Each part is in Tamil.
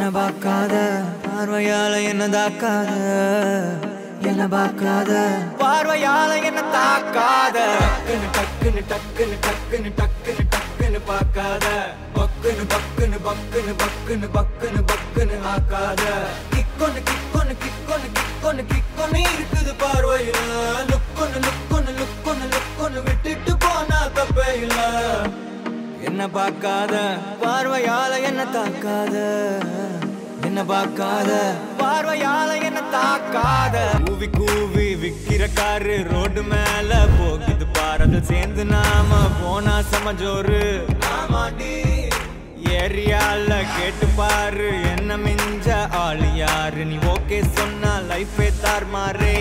பார்க்காத பார்வையால என்ன தாக்காத என்ன பார்க்காத பார்வையால என்ன தாக்காத டக்குன்னு டக்குன்னு டக்குன்னு டக்குன்னு டக்குன்னு டக்குன்னு பார்க்காத பக்குன்னு பக்குன்னு பக்குன்னு பக்குன்னு பக்குன்னு பக்குன்னு ஆக்காத கிக்கொன்னு கிக்கொன்னு கிக்கொன்னு கிக்கொன்னு கிக்கொன்னு இருக்குது பார்வையில லுக்கொன்னு லுக்கொன்னு லுக்கொன்னு லுக்கொன்னு விட்டுட்டு போனா தப்பே இல்ல என்ன பார்க்காத பார்வையால என்ன தாக்காத என்ன பார்க்காத பார்வையால என்ன தாக்காத கூவி கூவி விக்கிற காரு ரோடு மேல போகுது பாரது சேர்ந்து நாம போனா சமஜோரு ஆமாடி ஏரியால கேட்டு பாரு என்ன மிஞ்ச ஆளு யாரு நீ ஓகே சொன்னா லைஃபே தார் மாறே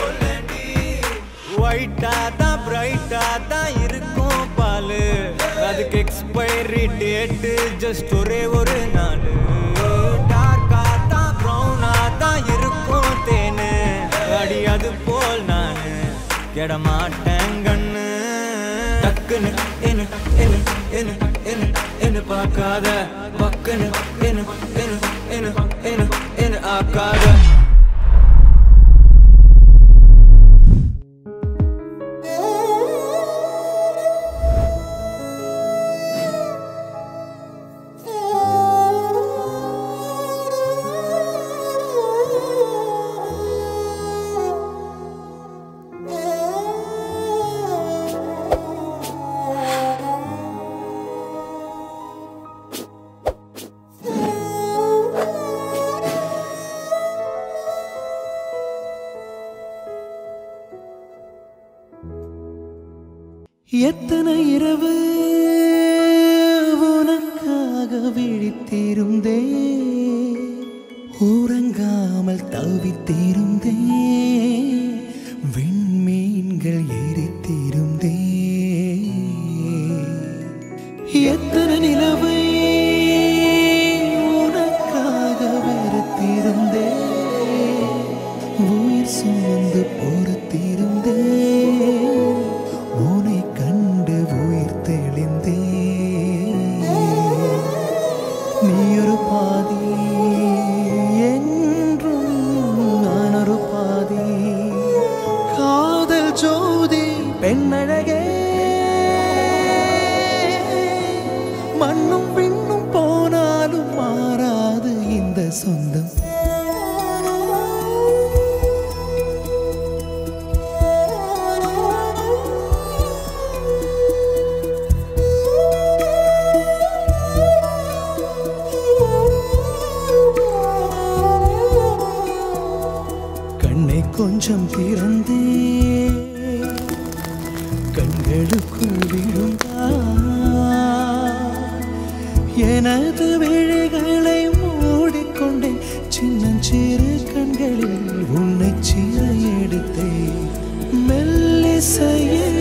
ஒயிட்டா தான் பிரைட்டா தான் இருக்கும் பாலு அதுக்கு எக்ஸ்பைரி டேட்டு ஜஸ்ட் ஒரே ஒரு நாள் டார்க்கா தான் ப்ரௌனா தான் இருக்கும் தேனு அடி அது போல் நானு கெட மாட்டேன் கண்ணு டக்குன்னு என்ன என்ன என்ன என்ன என்ன பார்க்காத பக்குன்னு என்ன என்ன என்ன என்ன என்ன ஆக்காத எத்தனை இரவு உனக்காக விழித்திருந்தே உறங்காமல் தவித்திருந்தே விண்மீன்கள் எரித்திருந்தே எத்தனை நிலவை உனக்காக வெறுத்திருந்தே உயிர் சுமந்து பொறுத்திருந்தே உனை கண்டு உயிர் தெளிந்தே நீ ஒரு பாதி என்றும் நான் ஒரு பாதி காதல் ஜோதி பெண்ணழகே மண்ணும் விண்ணும் போனாலும் மாறாது இந்த சொந்தம் கண்ணை கொஞ்சம் திறந்தே கண்களுக்குள் விழுந்தா எனது விழிகளை மூடிக்கொண்டேன் சின்னஞ்சிறு கண்களில் உன்னை சிற எடுத்தேன் மெல்லிசையே